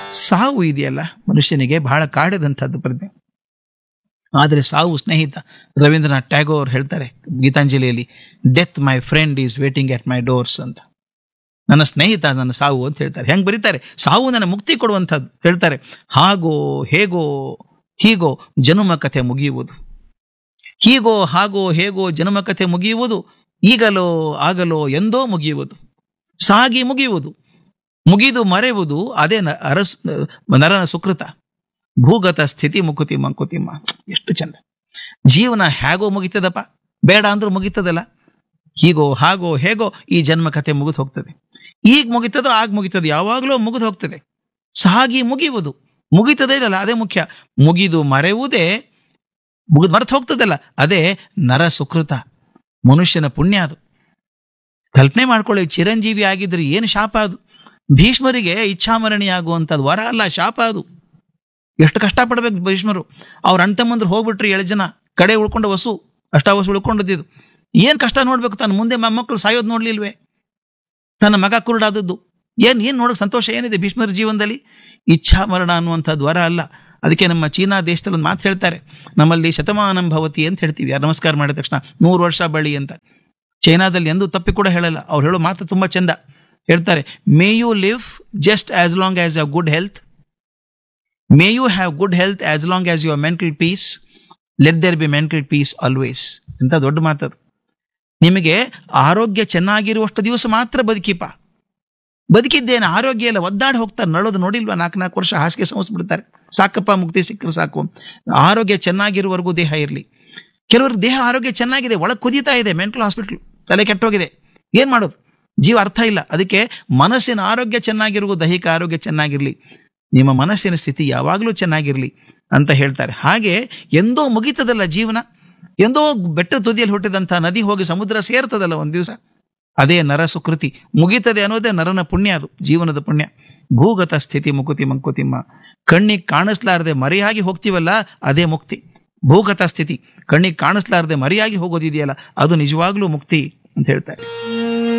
ಸಾವು ಇದೆಯಲ್ಲ ಮನುಷ್ಯನಿಗೆ ಬಹಳ ಕಾಡಿದಂಥದ್ದು ಪ್ರಜ್ಞೆ ಆದರೆ ಸಾವು ಸ್ನೇಹಿತ ರವೀಂದ್ರನಾಥ್ ಟ್ಯಾಗೋರ್ ಹೇಳ್ತಾರೆ ಗೀತಾಂಜಲಿಯಲ್ಲಿ death my friend is waiting at my doors ಅಂತ ನನ್ನ ಸ್ನೇಹಿತ ನನ್ನ ಸಾವು ಅಂತ ಹೇಳ್ತಾರೆ ಹೆಂಗ್ ಬರೀತಾರೆ ಸಾವು ನನ್ನ ಮುಕ್ತಿ ಕೊಡುವಂಥದ್ದು ಹೇಳ್ತಾರೆ ಹಾಗೋ ಹೇಗೋ ಹೀಗೋ ಜನುಮ ಕಥೆ ಮುಗಿಯುವುದು ಹೀಗೋ ಹಾಗೋ ಹೇಗೋ ಜನುಮ ಕಥೆ ಮುಗಿಯುವುದು ಈಗಲೋ ಆಗಲೋ ಎಂದೋ ಮುಗಿಯುವುದು ಸಾಗಿ ಮುಗಿಯುವುದು ಮುಗಿದು ಮರೆಯುವುದು ಅದೇ ನ ಅರಸ್ ನರನ ಸುಕೃತ ಭೂಗತ ಸ್ಥಿತಿ ಮುಕುತಿ ಮಂಕುತಿಮ್ಮ ಎಷ್ಟು ಚಂದ ಜೀವನ ಹೇಗೋ ಮುಗಿತದಪ್ಪ ಬೇಡ ಅಂದ್ರೂ ಮುಗಿತದಲ್ಲ ಹೀಗೋ ಹಾಗೋ ಹೇಗೋ ಈ ಜನ್ಮ ಕಥೆ ಮುಗಿದು ಹೋಗ್ತದೆ ಈಗ ಮುಗಿತದೋ ಆಗ ಮುಗಿತದೆ ಯಾವಾಗಲೂ ಮುಗಿದು ಹೋಗ್ತದೆ ಸಾಗಿ ಮುಗಿಯುವುದು ಮುಗಿತದೇ ಇಲ್ಲ ಅದೇ ಮುಖ್ಯ ಮುಗಿದು ಮರೆಯುವುದೇ ಮುಗಿದು ಮರೆತು ಹೋಗ್ತದಲ್ಲ ಅದೇ ನರ ಸುಕೃತ ಮನುಷ್ಯನ ಪುಣ್ಯ ಅದು ಕಲ್ಪನೆ ಮಾಡ್ಕೊಳ್ಳಿ ಚಿರಂಜೀವಿ ಆಗಿದ್ರೆ ಏನು ಶಾಪ ಅದು ಭೀಷ್ಮರಿಗೆ ಇಚ್ಛಾಮರಣಿ ಆಗುವಂಥದ್ದು ವರ ಅಲ್ಲ ಶಾಪ ಅದು ಎಷ್ಟು ಕಷ್ಟಪಡ್ಬೇಕು ಭೀಷ್ಮರು ಅವ್ರ ಅಣ್ತಮ್ಮಂದ್ರು ಹೋಗ್ಬಿಟ್ರಿ ಏಳು ಜನ ಕಡೆ ಉಳ್ಕೊಂಡು ವಸು ಅಷ್ಟಾವಸು ಉಳ್ಕೊಂಡದ್ದು ಏನ್ ಕಷ್ಟ ನೋಡ್ಬೇಕು ತನ್ನ ಮುಂದೆ ಮೊಮ್ಮಕ್ಕಳು ಸಾಯೋದು ನೋಡ್ಲಿಲ್ವೇ ತನ್ನ ಮಗ ಕುರುಡಾದದ್ದು ಏನ್ ಏನ್ ನೋಡಕ್ ಸಂತೋಷ ಏನಿದೆ ಭೀಷ್ಮರ ಜೀವನದಲ್ಲಿ ಇಚ್ಛಾ ಮರಣ ಅನ್ನುವಂಥದ್ದು ವರ ಅಲ್ಲ ಅದಕ್ಕೆ ನಮ್ಮ ಚೀನಾ ದೇಶದಲ್ಲಿ ಒಂದು ಮಾತು ಹೇಳ್ತಾರೆ ನಮ್ಮಲ್ಲಿ ಶತಮಾನಂ ಭವತಿ ಅಂತ ಹೇಳ್ತೀವಿ ಯಾರು ನಮಸ್ಕಾರ ಮಾಡಿದ ತಕ್ಷಣ ನೂರು ವರ್ಷ ಬಳಿ ಅಂತ ಚೈನಾದಲ್ಲಿ ಎಂದೂ ತಪ್ಪಿ ಕೂಡ ಹೇಳಲ್ಲ ಅವ್ರು ಹೇಳೋ ಮಾತು ತುಂಬಾ ಚಂದ ಹೇಳ್ತಾರೆ may you live just as long as a good health may you have good health as long as your mental peace let there be mental peace always ಅಂತ ದೊಡ್ಡ ಮಾತದು ನಿಮಗೆ ಆರೋಗ್ಯ ಚೆನ್ನಾಗಿರುವಷ್ಟು ದಿವಸ ಮಾತ್ರ ಬದುಕಿಪ ಬದುಕಿದ್ದೇನೆ ಆರೋಗ್ಯ ಎಲ್ಲ ಒದ್ದಾಡಿ ಹೋಗ್ತಾರೆ ನಳೋದು ನೋಡಿಲ್ವಾ ನಾಲ್ಕು ನಾಲ್ಕು ವರ್ಷ ಹಾಸಿಗೆ ಸಂಸ್ಬಿಡ್ತಾರೆ ಸಾಕಪ್ಪ ಮುಕ್ತಿ ಸಿಕ್ಕರು ಸಾಕು ಆರೋಗ್ಯ ಚೆನ್ನಾಗಿರುವವರೆಗೂ ದೇಹ ಇರಲಿ ಕೆಲವರು ದೇಹ ಆರೋಗ್ಯ ಚೆನ್ನಾಗಿದೆ ಒಳಗೆ ಕುದೀತಾ ಇದೆ ಮೆಂಟಲ್ ಹಾಸ್ಪಿಟ್ಲ್ ತಲೆ ಕೆಟ್ಟೋಗಿದೆ ಏನ್ ಮಾಡೋದು ಜೀವ ಅರ್ಥ ಇಲ್ಲ ಅದಕ್ಕೆ ಮನಸ್ಸಿನ ಆರೋಗ್ಯ ಚೆನ್ನಾಗಿರುವ ದೈಹಿಕ ಆರೋಗ್ಯ ಚೆನ್ನಾಗಿರ್ಲಿ ನಿಮ್ಮ ಮನಸ್ಸಿನ ಸ್ಥಿತಿ ಯಾವಾಗಲೂ ಚೆನ್ನಾಗಿರ್ಲಿ ಅಂತ ಹೇಳ್ತಾರೆ ಹಾಗೆ ಎಂದೋ ಮುಗಿತದಲ್ಲ ಜೀವನ ಎಂದೋ ಬೆಟ್ಟ ತುದಿಯಲ್ಲಿ ಹುಟ್ಟಿದಂಥ ನದಿ ಹೋಗಿ ಸಮುದ್ರ ಸೇರ್ತದಲ್ಲ ಒಂದು ದಿವಸ ಅದೇ ನರ ಸುಕೃತಿ ಮುಗಿತದೆ ಅನ್ನೋದೇ ನರನ ಪುಣ್ಯ ಅದು ಜೀವನದ ಪುಣ್ಯ ಭೂಗತ ಸ್ಥಿತಿ ಮುಕುತಿ ಮಂಕುತಿಮ್ಮ ಕಣ್ಣಿಗೆ ಕಾಣಿಸ್ಲಾರದೆ ಮರೆಯಾಗಿ ಹೋಗ್ತೀವಲ್ಲ ಅದೇ ಮುಕ್ತಿ ಭೂಗತ ಸ್ಥಿತಿ ಕಣ್ಣಿಗೆ ಕಾಣಿಸ್ಲಾರದೆ ಮರೆಯಾಗಿ ಹೋಗೋದಿದೆಯಲ್ಲ ಅದು ನಿಜವಾಗ್ಲೂ ಮುಕ್ತಿ ಅಂತ ಹೇಳ್ತಾರೆ